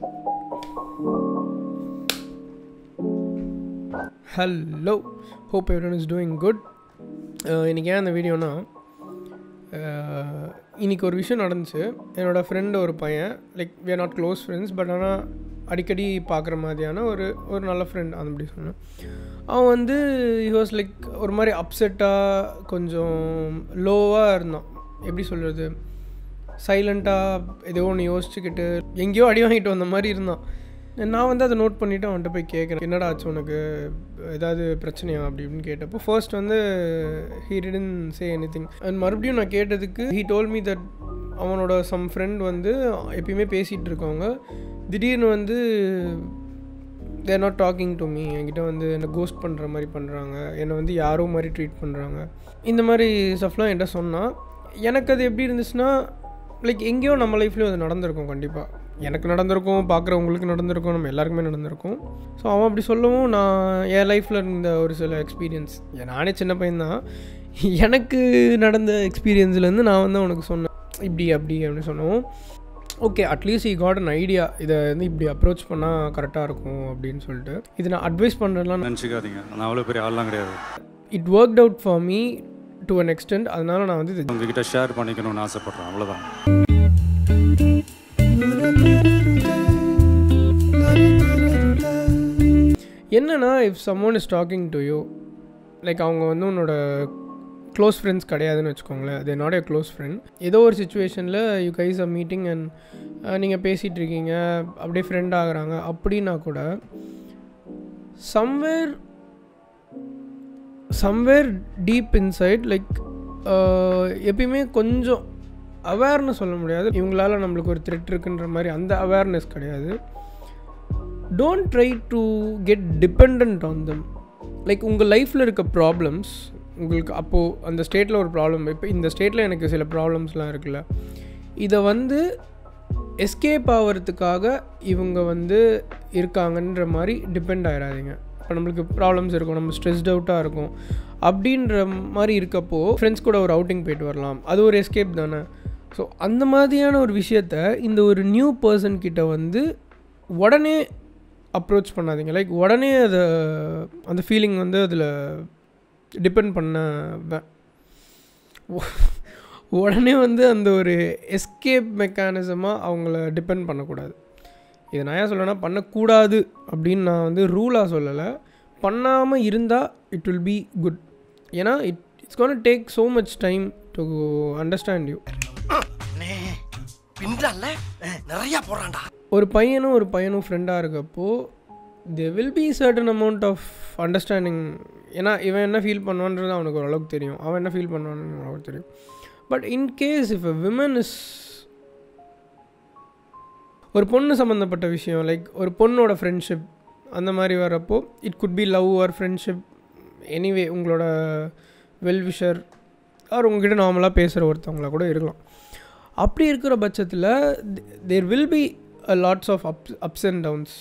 hello hope every is doing good இன்றைக்கி ஏன் அந்த வீடியோனா இன்றைக்கி ஒரு விஷயம் நடந்துச்சு என்னோடய ஃப்ரெண்டு ஒரு பையன் like we are not close friends but ஆனால் அடிக்கடி பார்க்குற மாதிரியான ஒரு ஒரு நல்ல ஃப்ரெண்ட் அந்த அப்படி சொன்னேன் அவன் வந்து he was லைக் ஒரு மாதிரி அப்செட்டாக கொஞ்சம் லோவாக இருந்தான் எப்படி சொல்கிறது சைலண்ட்டாக ஏதோ ஒன்று யோசிச்சுக்கிட்டு எங்கேயோ அடி வாங்கிட்டு வந்த மாதிரி இருந்தான் நான் வந்து அதை நோட் பண்ணிவிட்டு அவன்கிட்ட போய் கேட்குறேன் என்னடா ஆச்சு உனக்கு ஏதாவது பிரச்சனையா அப்படி இப்படின்னு கேட்டப்போ ஃபர்ஸ்ட் வந்து he didn't say anything and மறுபடியும் நான் கேட்டதுக்கு ஹீ டோல் மீ தட் அவனோட சம் ஃப்ரெண்ட் வந்து எப்பயுமே பேசிகிட்டு இருக்கவங்க திடீர்னு வந்து they're not talking to me என்கிட்ட வந்து என்னை கோஸ்ட் பண்ணுற மாதிரி பண்ணுறாங்க என்னை வந்து யாரோ மாதிரி ட்ரீட் பண்ணுறாங்க இந்த மாதிரி ஸ்டஃப்லாம் என்கிட்ட சொன்னால் எனக்கு அது எப்படி இருந்துச்சுன்னா லைக் எங்கேயோ நம்ம லைஃப்லேயும் அது நடந்திருக்கும் கண்டிப்பாக எனக்கு நடந்திருக்கும் பார்க்குறவங்களுக்கு நடந்திருக்கும் நம்ம எல்லாருக்குமே நடந்திருக்கும் ஸோ அவன் அப்படி சொல்லவும் நான் என் லைஃப்பில் இருந்த ஒரு சில எக்ஸ்பீரியன்ஸ் நானே சின்ன பையன்தான் எனக்கு நடந்த எக்ஸ்பீரியன்ஸ்லேருந்து நான் வந்து அவனுக்கு சொன்னேன் இப்படி அப்படி அப்படின்னு சொன்னோம் okay at least I got an idea இதை வந்து இப்படி அப்ரோச் பண்ணால் கரெக்டாக இருக்கும் அப்படின்னு சொல்லிட்டு இது நான் அட்வைஸ் பண்ணுறதுலாம் நினச்சிக்காதீங்க நான் அவ்வளோ பெரிய ஆள்லாம் கிடையாது it work out for me to an extent அதனால நான் வந்து இது உங்ககிட்ட ஷேர் பண்ணிக்கணும்னு ஆசைப்பட்றேன் அவ்வளோதான் என்னன்னா if someone is talking to you like அவங்க வந்து உன்னோட க்ளோஸ் ஃப்ரெண்ட்ஸ் கிடையாதுன்னு வச்சுக்கோங்களேன் அது என்னோட க்ளோஸ் ஃப்ரெண்ட் ஏதோ ஒரு சுச்சுவேஷனில் you guys a meeting and நீங்கள் பேசிகிட்டு இருக்கீங்க அப்படியே ஃப்ரெண்ட் ஆகுறாங்க அப்படின்னா கூட somewhere somewhere deep inside like எப்பயுமே கொஞ்சம் அவேர்னஸ் சொல்ல முடியாது இவங்களால நம்மளுக்கு ஒரு த்ரெட் இருக்குன்ற மாதிரி அந்த அவேர்னஸ் கிடையாது don't try to get depend on them like உங்கள் லைஃப்பில் இருக்க ப்ராப்ளம்ஸ் உங்களுக்கு அப்போது அந்த ஸ்டேட்டில் ஒரு ப்ராப்ளம் இப்போ இந்த ஸ்டேட்டில் எனக்கு சில ப்ராப்ளம்ஸ்லாம் இருக்குல்ல இதை வந்து எஸ்கேப் ஆகிறதுக்காக இவங்க வந்து இருக்காங்கன்ற மாதிரி டிபெண்ட் ஆகிடாதீங்க இப்போ நம்மளுக்கு ப்ராப்ளம்ஸ் இருக்கும் நம்ம ஸ்ட்ரெஸ்ட் அவுட்டாக இருக்கும் அப்படின்ற மாதிரி இருக்கப்போ ஃப்ரெண்ட்ஸ் கூட ஒரு அவுட்டிங் போயிட்டு வரலாம் அது ஒரு எஸ்கேப் தானே ஸோ அந்த மாதிரியான ஒரு விஷயத்த இந்த ஒரு நியூ பர்சன் கிட்ட வந்து உடனே அப்ரோச் பண்ணாதீங்க லைக் உடனே அதை அந்த ஃபீலிங் வந்து அதில் டிபெண்ட் பண்ண வே- உ- உடனே வந்து அந்த ஒரு எஸ்கேப் மெக்கானிசமாக அவங்கள டிபெண்ட் பண்ணக்கூடாது இதை நான் ஏன் சொல்லனா பண்ணக்கூடாது அப்படின்னு நான் வந்து ரூலாக சொல்லலை பண்ணாமல் இருந்தால் இட் வில் பி குட் ஏன்னா it it's gonna take so much time to understand you பின்றான்ல நிறைய போறான்டா ஒரு பையனும் ஒரு பையனும் ஃப்ரெண்டாக இருக்கப்போ they will be certain amount of understanding ஏன்னா இவன் என்ன ஃபீல் பண்ணுவான்றது அவனுக்கு ஓரளவுக்கு தெரியும் அவன் என்ன ஃபீல் பண்ணுவான்னு அவனுக்கு தெரியும் but in case if a women is ஒரு பொண்ணு சம்மந்தப்பட்ட விஷயம் லைக் ஒரு பொண்ணோட ஃப்ரெண்ட்ஷிப் அந்த மாதிரி வரப்போ it could be love or friendship anyway உங்களோட வெல்விஷர் ஆர் உங்ககிட்ட நார்மலாக பேசுகிற ஒருத்தவங்களா கூட இருக்கலாம் அப்படி இருக்கிற பட்சத்தில் there will be a lots of ups ups and downs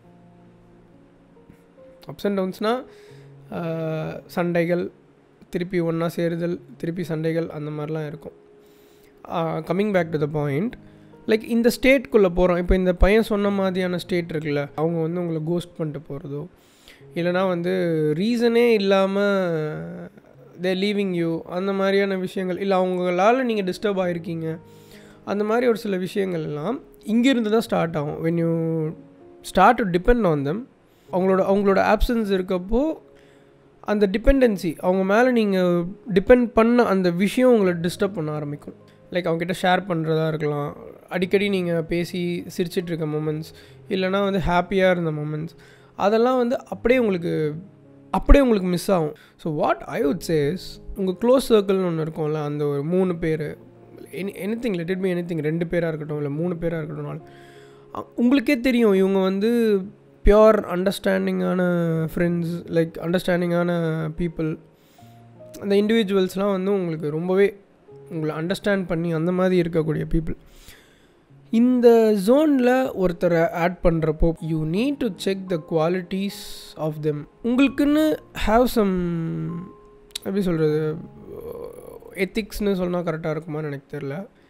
ups and டவுன்ஸ்னால் சண்டைகள் திருப்பி ஒன்றா சேருதல் திருப்பி சண்டைகள் அந்த மாதிரிலாம் இருக்கும் coming back to the point like இந்த ஸ்டேட்குள்ளே போகிறோம் இப்போ இந்த பையன் சொன்ன மாதிரியான ஸ்டேட் இருக்குல்ல அவங்க வந்து உங்களை கோஸ்ட் பண்ணிட்டு போகிறதோ இல்லைனா வந்து ரீசனே இல்லாமல் தே லீவிங் யூ அந்த மாதிரியான விஷயங்கள் இல்லை அவங்களால நீங்கள் டிஸ்டர்ப் ஆகிருக்கீங்க அந்த மாதிரி ஒரு சில விஷயங்கள் எல்லாம் இங்கேருந்து தான் ஸ்டார்ட் ஆகும் when you start to depend on them அவங்களோட அவங்களோட ஆப்சன்ஸ் இருக்கப்போ அந்த டிபெண்டன்சி அவங்க மேலே நீங்கள் டிபெண்ட் பண்ண அந்த விஷயம் உங்களை டிஸ்டர்ப் பண்ண ஆரம்பிக்கும் லைக் அவங்ககிட்ட ஷேர் பண்ணுறதா இருக்கலாம் அடிக்கடி நீங்கள் பேசி சிரிச்சிட்டு இருக்க மூமெண்ட்ஸ் இல்லைனா வந்து ஹாப்பியாக இருந்த மூமெண்ட்ஸ் அதெல்லாம் வந்து அப்படியே உங்களுக்கு அப்படியே உங்களுக்கு மிஸ் ஆகும் so what I would says உங்கள் க்ளோஸ் சர்க்கிள்னு ஒன்று இருக்கும்ல அந்த ஒரு மூணு பேர் any anything let it be anything ரெண்டு பேராக இருக்கட்டும் இல்லை மூணு பேராக இருக்கட்டும் நாலு அ- உங்களுக்கே தெரியும் இவங்க வந்து பியோர் அண்டர்ஸ்டாண்டிங்கான ஃப்ரெண்ட்ஸ் லைக் அண்டர்ஸ்டாண்டிங்கான பீப்புள் அந்த இண்டிவிஜுவல்ஸ்லாம் வந்து உங்களுக்கு ரொம்பவே உங்களை அண்டர்ஸ்டாண்ட் பண்ணி அந்த மாதிரி இருக்கக்கூடிய பீப்புள் இந்த ஜோனில் ஒருத்தரை ஆட் பண்ணுறப்போ you need to check the qualities of them உங்களுக்குன்னு ஹாவ் சம் எப்படி சொல்கிறது எத்திக்ஸ்னு சொன்னால் கரெக்டாக இருக்குமான்னு எனக்கு தெரில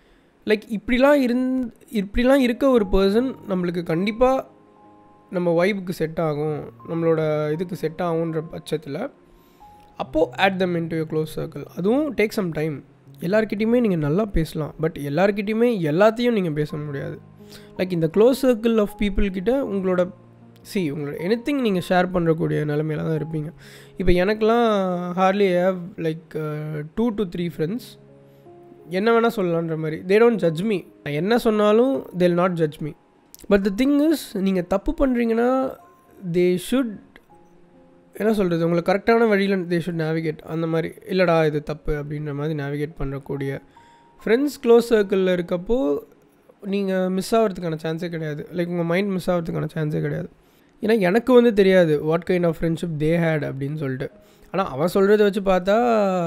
லைக் இப்படிலாம் இருந் இப்படிலாம் இருக்க ஒரு பர்சன் நம்மளுக்கு கண்டிப்பாக நம்ம வைபுக்கு செட் ஆகும் நம்மளோட இதுக்கு செட் ஆகுன்ற பட்சத்தில் அப்போது add them into close circle அதுவும் டேக் சம் டைம் எல்லாருக்கிட்டையுமே நீங்கள் நல்லா பேசலாம் பட் எல்லாருக்கிட்டையுமே எல்லாத்தையும் நீங்கள் பேச முடியாது லைக் இந்த க்ளோஸ் சர்க்கிள் ஆஃப் பீப்புள் கிட்ட உங்களோட சி உங்களோட எனிதிங் நீங்கள் ஷேர் பண்ணுறக்கூடிய நிலமையில தான் இருப்பீங்க இப்போ எனக்கெலாம் ஹார்லி have like two to three friends என்ன வேணால் சொல்லலான்ற மாதிரி தே டோன்ட் ஜட்ஜ் மீ நான் என்ன சொன்னாலும் they'll not judge me but the thing is நீங்கள் தப்பு பண்ணுறீங்கன்னா தே ஷுட் என்ன சொல்கிறது உங்களை கரெக்டான வழியில் தே ஷுட் நேவிகேட் அந்த மாதிரி இல்லைடா இது தப்பு அப்படின்ற மாதிரி நேவிகேட் பண்ணக்கூடிய ஃப்ரெண்ட்ஸ் க்ளோஸ் சர்க்கிளில் இருக்கப்போ நீங்கள் மிஸ் ஆகிறதுக்கான சான்ஸே கிடையாது லைக் உங்கள் மைண்ட் மிஸ் ஆகிறதுக்கான சான்ஸே கிடையாது ஏன்னா எனக்கு வந்து தெரியாது what kind of friendship they had அப்படின்னு சொல்லிட்டு ஆனால் அவன் சொல்கிறத வச்சு பார்த்தா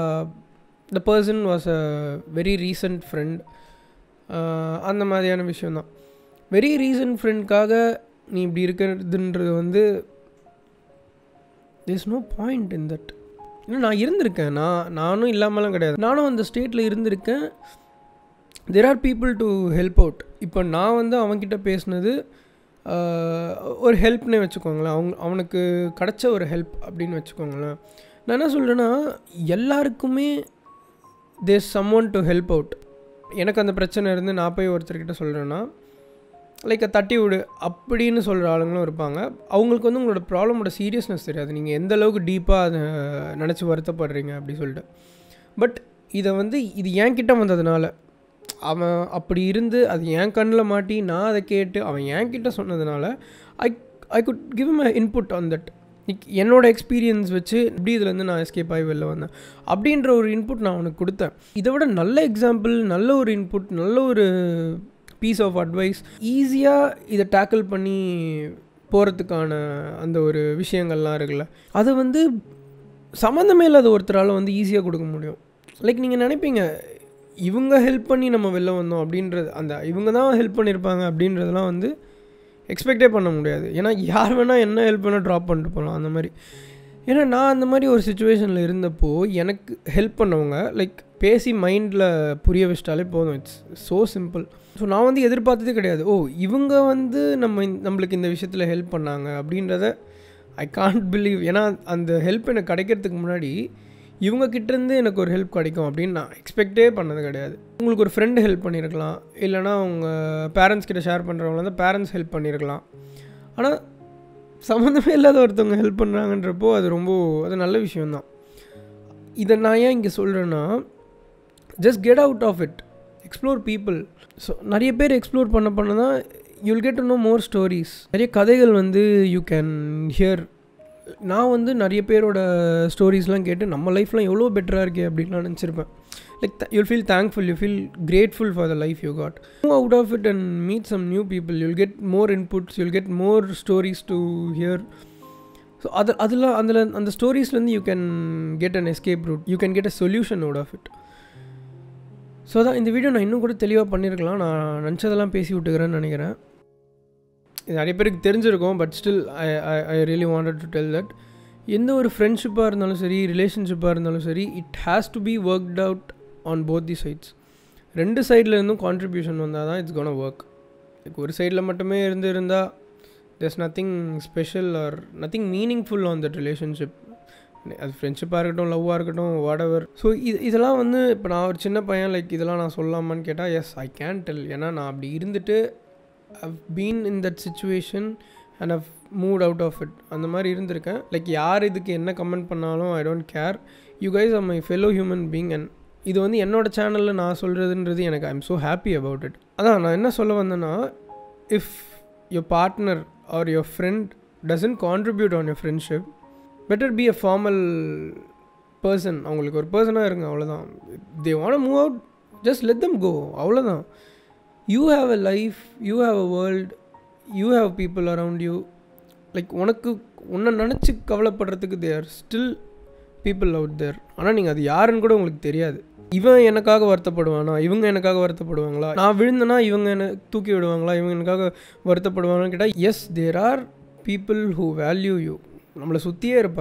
the person was a very recent friend அந்த மாதிரியான விஷயந்தான் வெரி ரீசன்ட் ஃப்ரெண்ட்காக நீ இப்படி இருக்கிறதுன்றது வந்து there's no point in that இன்னும் நான் இருந்திருக்கேன் நான் நானும் இல்லாமலாம் கிடையாது நானும் அந்த ஸ்டேட்டில் இருந்திருக்கேன் there are people to help out இப்போ நான் வந்து அவன்கிட்ட பேசுனது ஒரு ஹெல்ப்னே வச்சுக்கோங்களேன் அவங்க அவனுக்கு கிடச்ச ஒரு ஹெல்ப் அப்படின்னு வச்சுக்கோங்களேன் நான் என்ன சொல்கிறேன்னா எல்லாருக்குமே there someone to help out எனக்கு அந்த பிரச்சனை இருந்து நான் போய் ஒருத்தர்கிட்ட சொல்கிறேன்னா லைக் தட்டி விடு அப்படின்னு சொல்கிற ஆளுங்களும் இருப்பாங்க அவங்களுக்கு வந்து உங்களோட ப்ராப்ளமோட சீரியஸ்னஸ் தெரியாது நீங்கள் எந்த அளவுக்கு டீப்பாக அதை நினச்சி வருத்தப்படுறீங்க அப்படி சொல்லிட்டு பட் இதை வந்து இது என் கிட்ட வந்ததுனால அவன் அப்படி இருந்து அது என் கண்ணில் மாட்டி நான் அதை கேட்டு அவன் என் கிட்ட சொன்னதுனால I I could give my input on that என்னோட எக்ஸ்பீரியன்ஸ் வச்சு இப்படி இதுலேருந்து நான் எஸ்கேப் ஆகி வெளில வந்தேன் அப்படின்ற ஒரு இன்புட் நான் அவனுக்கு கொடுத்தேன் இதை விட நல்ல எக்ஸாம்பிள் நல்ல ஒரு இன்புட் நல்ல ஒரு பீஸ் ஆஃப் அட்வைஸ் ஈஸியாக இதை டேக்கிள் பண்ணி போகிறதுக்கான அந்த ஒரு விஷயங்கள்லாம் இருக்குல்ல அதை வந்து சம்மந்தமே இல்லாத ஒருத்தரால் வந்து ஈஸியாக கொடுக்க முடியும் லைக் நீங்கள் நினைப்பீங்க இவங்க ஹெல்ப் பண்ணி நம்ம வெளில வந்தோம் அப்படின்றது அந்த இவங்க தான் ஹெல்ப் பண்ணியிருப்பாங்க அப்படின்றதெல்லாம் வந்து எக்ஸ்பெக்டே பண்ண முடியாது ஏன்னா யார் வேணால் என்ன ஹெல்ப் வேணால் ட்ராப் பண்ணிட்டு போகலாம் அந்த மாதிரி ஏன்னா நான் அந்த மாதிரி ஒரு சுச்சுவேஷனில் இருந்தப்போ எனக்கு ஹெல்ப் பண்ணவங்க லைக் பேசி மைண்டில் புரிய வச்சிட்டாலே போதும் இட்ஸ் ஸோ சிம்பிள் ஸோ நான் வந்து எதிர்பார்த்ததே கிடையாது ஓ இவங்க வந்து நம்ம நம்மளுக்கு இந்த விஷயத்தில் ஹெல்ப் பண்ணாங்க அப்படின்றத ஐ காண்ட் பிலீவ் ஏன்னா அந்த ஹெல்ப் எனக்கு கிடைக்கிறதுக்கு முன்னாடி இவங்க கிட்டேருந்து எனக்கு ஒரு ஹெல்ப் கிடைக்கும் அப்படின்னு நான் எக்ஸ்பெக்டே பண்ணது கிடையாது உங்களுக்கு ஒரு ஃப்ரெண்டு ஹெல்ப் பண்ணியிருக்கலாம் இல்லைனா உங்கள் பேரண்ட்ஸ் கிட்ட ஷேர் பண்ணுறவங்கள வந்து பேரண்ட்ஸ் ஹெல்ப் பண்ணியிருக்கலாம் ஆனால் சம்மந்தமே இல்லாத ஒருத்தவங்க ஹெல்ப் பண்ணுறாங்கன்றப்போ அது ரொம்ப அது நல்ல விஷயந்தான் இதை நான் ஏன் இங்கே சொல்கிறேன்னா just get out of it explore people so நிறைய பேர் எக்ஸ்ப்ளோர் பண்ண பண்ண தான் you'll get to know more stories நிறைய கதைகள் வந்து யூ கேன் ஹியர் நான் வந்து நிறைய பேரோட ஸ்டோரிஸ்லாம் கேட்டு நம்ம லைஃப்லாம் எவ்வளோ பெட்டராக இருக்கே அப்படின்னு நான் நினச்சிருப்பேன் like you'll feel thankful you feel grateful for the life you got move out of it and meet some new people you'll get more inputs you'll get more stories to hear so அது அதில் அதில் அந்த ஸ்டோரிஸ்லேருந்து you can get an escape route you can get a solution out of it so அதான் இந்த video நான் இன்னும் கூட தெளிவாக பண்ணியிருக்கலாம் நான் நினச்சதெல்லாம் பேசி விட்டுக்கிறேன்னு நினைக்கிறேன் இது நிறைய பேருக்கு தெரிஞ்சிருக்கும் but still I I I really wanted to tell that எந்த ஒரு ஃப்ரெண்ட்ஷிப்பாக இருந்தாலும் சரி ரிலேஷன்ஷிப்பாக இருந்தாலும் சரி it has to be worked out on both the sides ரெண்டு சைடில் இருந்தும் கான்ட்ரிபியூஷன் வந்தால் தான் இட்ஸ் கோன் ஒர்க் ஒரு சைடில் மட்டுமே இருந்து இருந்தால் there's nothing special or nothing meaningful on that relationship அது ஃப்ரெண்ட்ஷிப்பாக இருக்கட்டும் லவ்வாக இருக்கட்டும் வாட் எவர் ஸோ இது இதெல்லாம் வந்து இப்போ நான் ஒரு சின்ன பையன் லைக் இதெல்லாம் நான் சொல்லலாமான்னு கேட்டால் எஸ் ஐ கேன் டெல் ஏன்னா நான் அப்படி இருந்துட்டு I've been in that situation and I've moved out of it அந்த மாதிரி இருந்திருக்கேன் லைக் யார் இதுக்கு என்ன கமெண்ட் பண்ணாலும் I don't care you guys are my fellow human being அண்ட் இது வந்து என்னோடய சேனலில் நான் சொல்கிறதுன்றது எனக்கு I am so happy about it அதான் நான் என்ன சொல்ல வந்தேன்னா இஃப் your partner or your friend doesn't contribute on your friendship better be a formal person அவங்களுக்கு ஒரு பர்சனாக இருங்க அவ்வளோதான் they want move out just let them go அவ்வளோதான் you have a life you have a world you have people around you like உனக்கு உன்னை நினச்சி கவலைப்படுறதுக்கு there still people out there ஆனால் நீங்கள் அது யாருன்னு கூட உங்களுக்கு தெரியாது இவன் எனக்காக வருத்தப்படுவானா இவங்க எனக்காக வருத்தப்படுவாங்களா நான் விழுந்தனா இவங்க என்னை தூக்கி விடுவாங்களா இவங்க எனக்காக வருத்தப்படுவாங்கன்னு கேட்டால் yes there are people who value you நம்மளை சுற்றியே இருப்பாங்க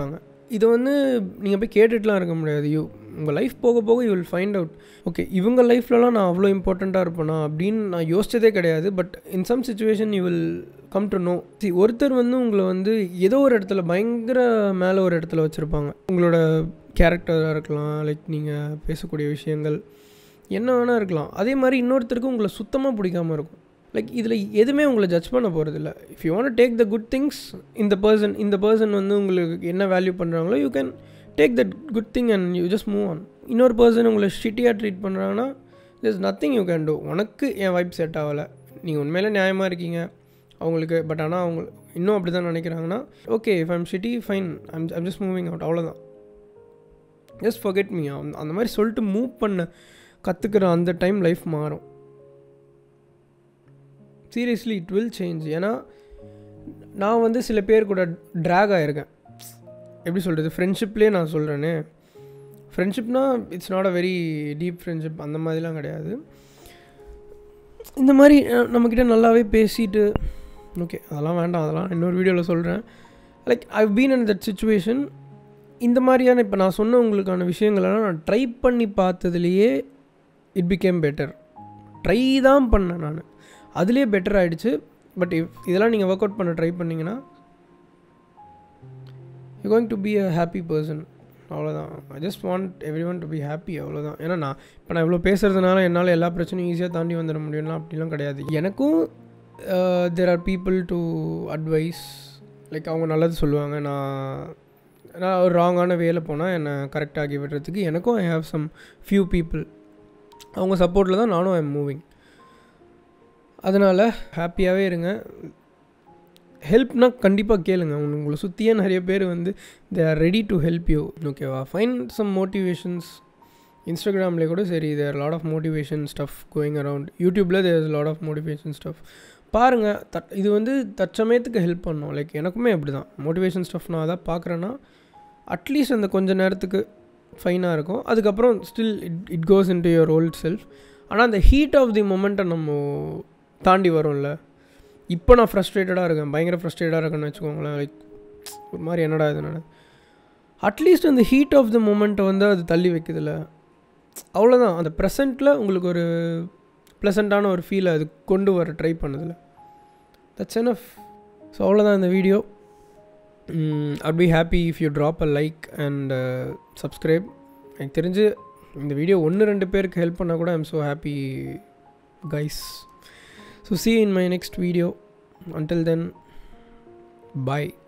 இதை வந்து நீங்கள் போய் கேட்டுட்டுலாம் இருக்க முடியாது யூ உங்கள் லைஃப் போக போக you will find out okay இவங்க லைஃப்லலாம் நான் அவ்வளோ இம்பார்ட்டண்ட்டாக இருப்பேனா அப்படின்னு நான் யோசிச்சதே கிடையாது but in some situation you will come to know see ஒருத்தர் வந்து உங்களை வந்து ஏதோ ஒரு இடத்துல பயங்கர மேலே ஒரு இடத்துல வச்சுருப்பாங்க உங்களோட கேரக்டராக இருக்கலாம் லைக் நீங்கள் பேசக்கூடிய விஷயங்கள் என்ன வேணால் இருக்கலாம் அதே மாதிரி இன்னொருத்தருக்கு உங்களை சுத்தமாக பிடிக்காம இருக்கும் லைக் இதில் எதுவுமே உங்களை ஜட்ஜ் பண்ண போகிறதில்ல if you want take the good things இந்த பர்சன் இந்த பர்சன் வந்து உங்களுக்கு என்ன வேல்யூ பண்ணுறாங்களோ you can take that good thing and you just move on இன்னொரு பர்சன் உங்களை ஷிட்டியாக ட்ரீட் பண்ணுறாங்கன்னா there's nothing you can do உனக்கு என் வைப் செட் ஆகலை நீங்கள் உண்மையிலே நியாயமாக இருக்கீங்க அவங்களுக்கு பட் ஆனால் அவங்க இன்னும் அப்படி தான் நினைக்கிறாங்கன்னா okay if I'm shitty fine I'm I'm just moving out அவ்வளோதான் ஜஸ்ட் ஃபர்கெட் மீ அந்த மாதிரி சொல்லிட்டு மூவ் பண்ண கற்றுக்கிற அந்த டைம் லைஃப் மாறும் சீரியஸ்லி இட் வில் சேஞ்ச் ஏன்னா நான் வந்து சில பேர் கூட ட்ராக் ஆகிருக்கேன் எப்படி சொல்கிறது ஃப்ரெண்ட்ஷிப்லேயே நான் சொல்கிறேனே ஃப்ரெண்ட்ஷிப்னா it's not a very deep friendship அந்த மாதிரிலாம் கிடையாது இந்த மாதிரி அஹ், நம்மக்கிட்ட நல்லாவே பேசிட்டு ஓகே அதெல்லாம் வேண்டாம் அதெல்லாம் இன்னொரு வீடியோவில் சொல்கிறேன் like I been in that situation இந்த மாதிரியான இப்போ நான் சொன்ன உங்களுக்கான விஷயங்களெல்லாம் நான் ட்ரை பண்ணி பார்த்ததுலேயே இட் பிகேம் பெட்டர் ட்ரை தான் பண்ணேன் நான் அதுலேயே பெட்டர் ஆகிடுச்சு பட் இஃப் இதெல்லாம் நீங்கள் ஒர்க் அவுட் பண்ண ட்ரை பண்ணிங்கன்னா you going to be a happy person அவ்வளோதான் I just want everyone to be happy அவ்வளோதான் ஏன்னா நான் இப்போ நான் இவ்வளோ பேசுகிறதுனால என்னால் எல்லா பிரச்சனையும் ஈஸியாக தாண்டி வந்துட முடியும்னா அப்படிலாம் கிடையாது எனக்கும் there are people to advice like அவங்க நல்லது சொல்லுவாங்க நான் நான் ஒரு ராங்கான வேலை போனால் என்னை கரெக்ட் ஆகி விடுறதுக்கு எனக்கும் I have some few people அவங்க சப்போர்ட்டில் தான் நானும் ஐ எம் மூவிங் அதனால் ஹாப்பியாகவே இருங்க ஹெல்ப்னா கண்டிப்பாக கேளுங்க உங்க- உங்களை சுற்றியே நிறைய பேர் வந்து they are ready to help you ஓகேவா ஃபைன் சம் மோட்டிவேஷன்ஸ் இன்ஸ்டாகிராம்லேயே கூட சரி there lot of motivation stuff going around யூடியூப்பில் there is lot of motivation stuff பாருங்கள் தட் இது வந்து தற்சமயத்துக்கு ஹெல்ப் பண்ணும் லைக் எனக்குமே அப்படி தான் மோட்டிவேஷன் ஸ்டஃப் நான் அதான் பார்க்குறேன்னா அட்லீஸ்ட் அந்த கொஞ்ச நேரத்துக்கு ஃபைனாக இருக்கும் அதுக்கப்புறம் still it it goes into your old self ஆனால் அந்த ஹீட் ஆஃப் தி மொமெண்ட்டை நம்ம தாண்டி வரும்ல இப்போ நான் ஃப்ரஸ்ட்ரேட்டடாக இருக்கேன் பயங்கர ஃப்ரஸ்ட்ரேட்டாக இருக்கேன்னு வச்சுக்கோங்களேன் லைக் ஒரு மாதிரி என்னடா இது நட அட்லீஸ்ட் அந்த ஹீட் ஆஃப் த மூமெண்ட்டை வந்து அது தள்ளி வைக்குதுல்ல அவ்வளோதான் அந்த ப்ரெசண்ட்டில் உங்களுக்கு ஒரு ப்ளசண்ட்டான ஒரு ஃபீலை அது கொண்டு வர ட்ரை பண்ணுதில்ல தட்ஸ் எனஃப் ஸோ அவ்வளோதான் இந்த video I'd be happy if you drop a like and subscribe எனக்கு தெரிஞ்சு இந்த வீடியோ ஒன்று ரெண்டு பேருக்கு ஹெல்ப் பண்ணால் கூட I'm so happy guys so see you in my next video until then bye